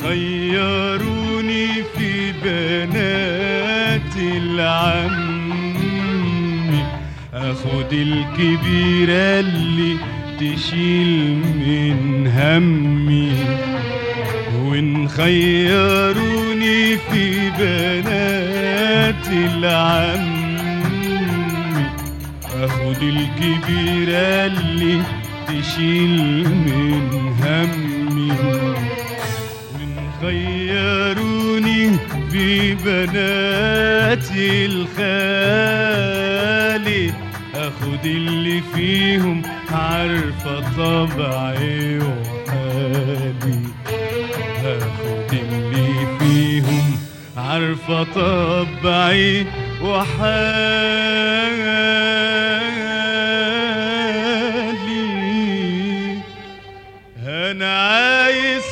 خيروني في بنات العم اخد الكبيرة اللي تشيل من همي وان خيروني في بنات العم اخد الكبيرة اللي تشيل من همي وان خيروني في بنات الخالي اخد اللي فيهم عارفة طبعي وحالي هاخد اللي فيهم عارفة طبعي وحالي انا عايز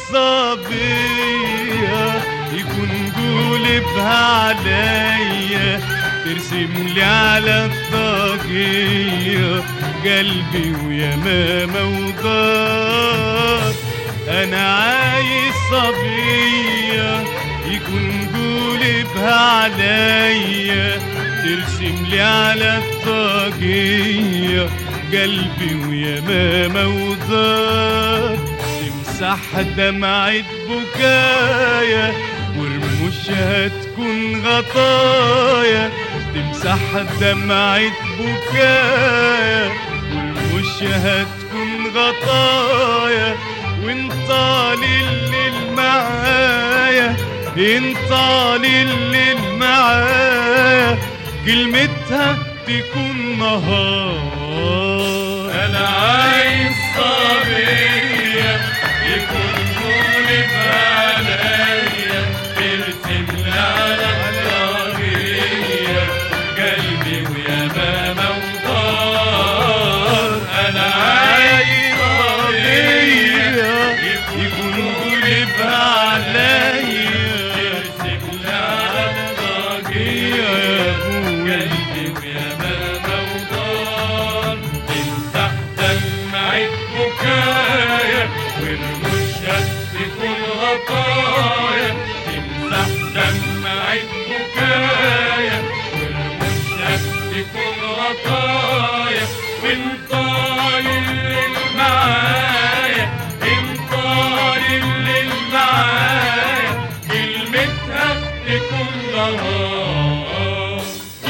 صبية يكون قلبها عليا ترسم لي على الطاقية قلبي ويا ماما ودار انا عايز صبية يكون قلبها عليا ترسم لي على الطاقية قلبي ويا ماما ودار تمسح دمعة بكايا ورموشها تكون غطايا تمسح دمعة بكايا ورموشها تكون غطايا وانت الليل معايا انت الليل معايا كلمتها تكون نهار انا عايز صبية يكون مولد عليا ترسم لي على الطاقية قلبي ويا ماما ودار انا عايز صبية يكون قلبها عليا ترسم لي على الطاقية قلبي ويا ماما ودار تمسح دمعة بكايا ورموشها تكون غطايا تمسح دمعة بكايا ورموشها تكون غطايا وانت الليل معايا انت الليل معايا كلمتها تكون نهار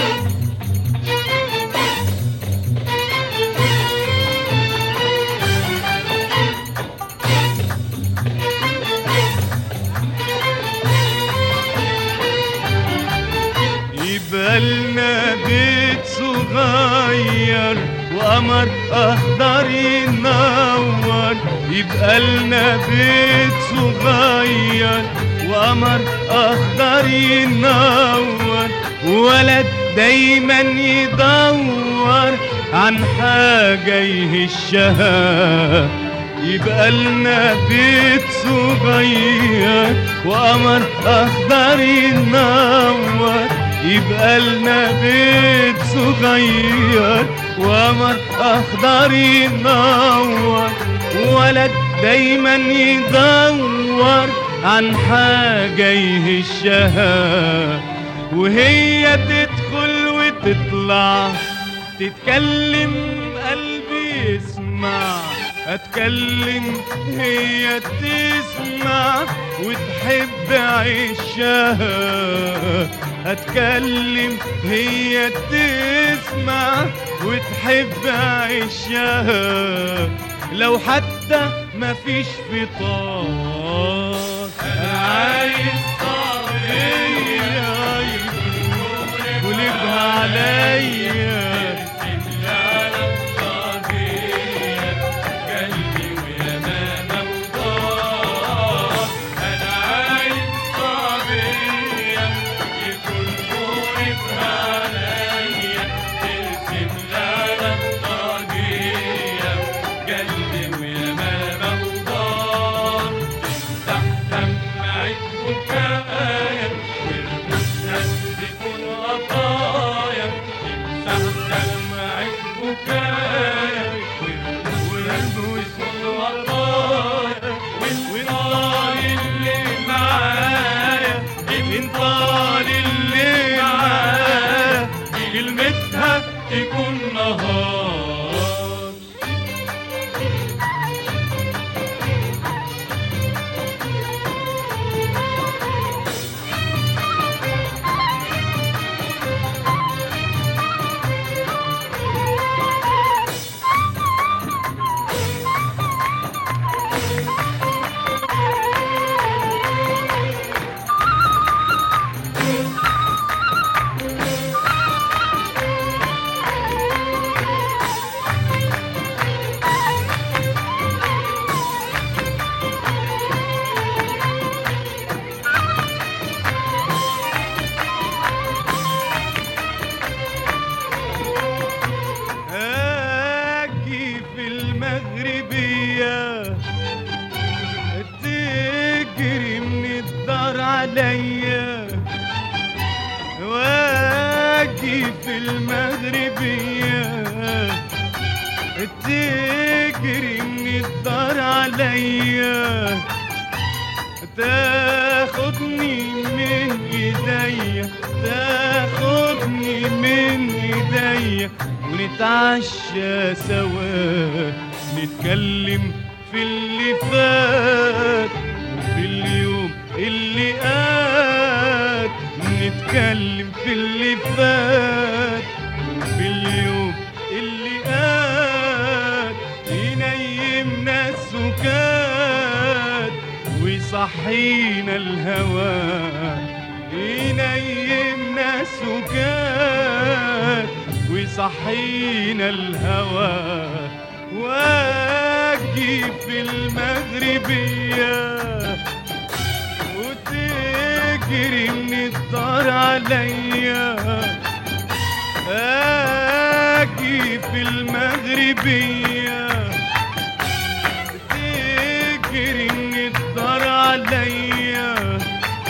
يبقى لنا بيت صغير وقمر اخضر ينور يبقى لنا بيت صغير وقمر اخضر ينور ولد دايما يدور عن حاجة يهشها يبقى لنا بيت صغير وقمر اخضر ينور يبقى لنا بيت صغير وقمر اخضر ينور ولد دايما يدور عن حاجة يهشها وهي تدخل وتطلع تتكلم قلبي يسمع اتكلم هي تسمع وتحب عيشها اتكلم هي تسمع وتحب عيشها لو حتى مفيش فطار انا عايز هي قلبها عليا وكايا والمشهد تكون غطايا نهار اجي في المغربية تجري من الدار عليا واجي في المغربية تجري من الدار عليا تاخدني من ايديا تاخدني من ايديا ونتعشى سوا نتكلم في اللي فات وفي اليوم اللي قات نتكلم في اللي فات وفي اليوم اللي قات ينيمنا السكات ويصحينا الهوى ينيمنا السكات ويصحينا الهوى واجي في المغربية وتجري من الدار عليا اجي في المغربية تجري من الدار عليا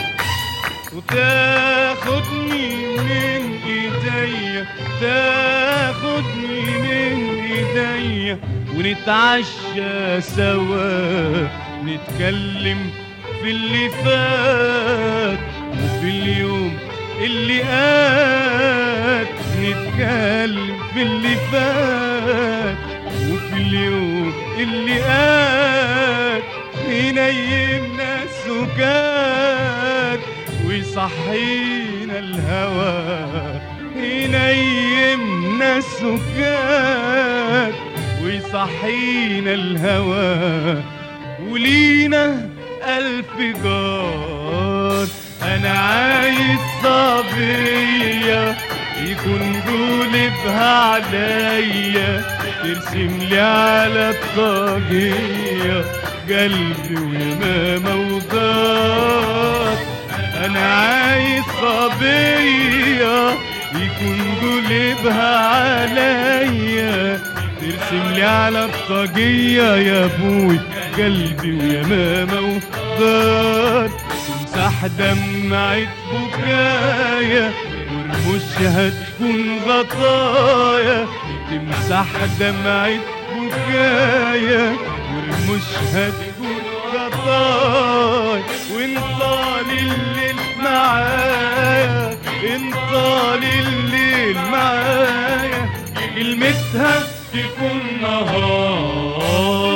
وتاخدني من ايديا تاخدني من ايديا ونتعشى سوا نتكلم في اللي فات وفي اليوم اللي قات نتكلم في اللي فات وفي اليوم اللي قات ينيمنا السكات ويصحينا الهوى ينيمنا السكات ويصحينا الهوى ولينا ألف جار أنا عايز صبية يكون قلبها عليا ترسم لي على الطاقية قلبي ويمامة وضار أنا عايز صبية يكون قلبها عليا ترسم لي على الطاقية يا ابوي قلبي ويا ماما وضار تمسح دمعة بكايا ورموشها تكون غطايا تمسح دمعة بكايا ورموشها تكون غطايا وانطال الليل معايا انطال الليل معايا كلمتها تكون نهار